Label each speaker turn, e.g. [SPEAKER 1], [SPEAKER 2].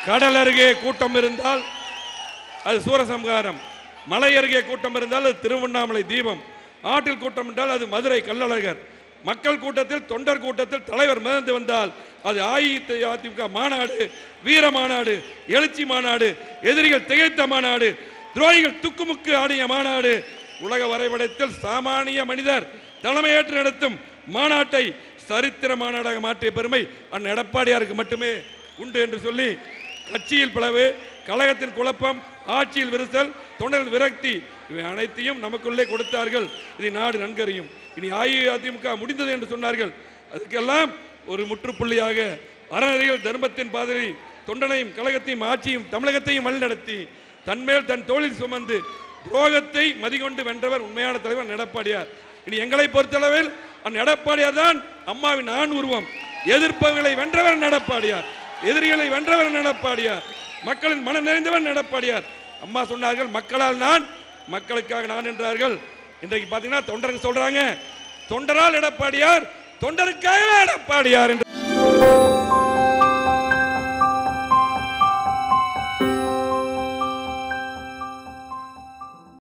[SPEAKER 1] கடல் அருகே கூட்டம் இருந்தால் அது சூரசம்ஹாரம் மலை அருகே கூட்டம் இருந்தால் அது திருவண்ணாமலை தீபம் ஆற்றில் கூட்டம் என்றால் அது மதுரை கள்ளழகர் மக்கள் கூட்டத்தில் தொண்டர் கூட்டத்தில் தலைவர் மிதந்து வந்தால் அது அஇஅதிமுக மாநாடு வீர மாநாடு எழுச்சி மாநாடு எதிரிகள் திகைத்த மாநாடு துரோகிகள் துக்குமுக்கு ஆடிய மாநாடு உலக வரைபடத்தில் சாமானிய மனிதர் தலைமையேற்று நடத்தும் மாநாட்டை சரித்திர மாநாடாக மாற்றிய பெருமை அண்ணன் எடப்பாடியாருக்கு மட்டுமே உண்டு என்று சொல்லி கட்சியில் பிளவு கழகத்தின் குழப்பம் ஆட்சியில் விரிசல் தொண்டர்கள் விரக்தி இவை அனைத்தையும் நமக்குள்ளே கொடுத்தார்கள் இதை நாடு நன்கறியும் இனி அஇஅதிமுக முடிந்தது என்று சொன்னார்கள் அதுக்கெல்லாம் ஒரு முற்றுப்புள்ளியாக அறநெறிகள் தர்மத்தின் பாதையை தொண்டனையும் கழகத்தையும் ஆட்சியும் தமிழகத்தையும் வழிநடத்தி தன்மேல் தன் தோளில் சுமந்து துரோகத்தை மதிகொண்டு வென்றவர் உண்மையான தலைவர் எடப்பாடியார் இனி எங்களை பொறுத்தளவில் அந்த எடப்பாடியார் தான் அம்மாவின் ஆண் உருவம் எதிர்ப்பவர்களை வென்றவர் எடப்பாடியார் எதிரிகளை வென்றவர் எடப்பாடியார் மக்களின் மனம் நிறைந்தவர் எடப்பாடியார் அம்மா சொன்னார்கள் மக்களால் நான் மக்களுக்காக நான் என்றார்கள் இன்றைக்கு பாத்தீங்கன்னா தொண்டருக்கு சொல்றாங்க தொண்டரால் எடப்பாடியார் தொண்டருக்காக எடப்பாடியார் என்று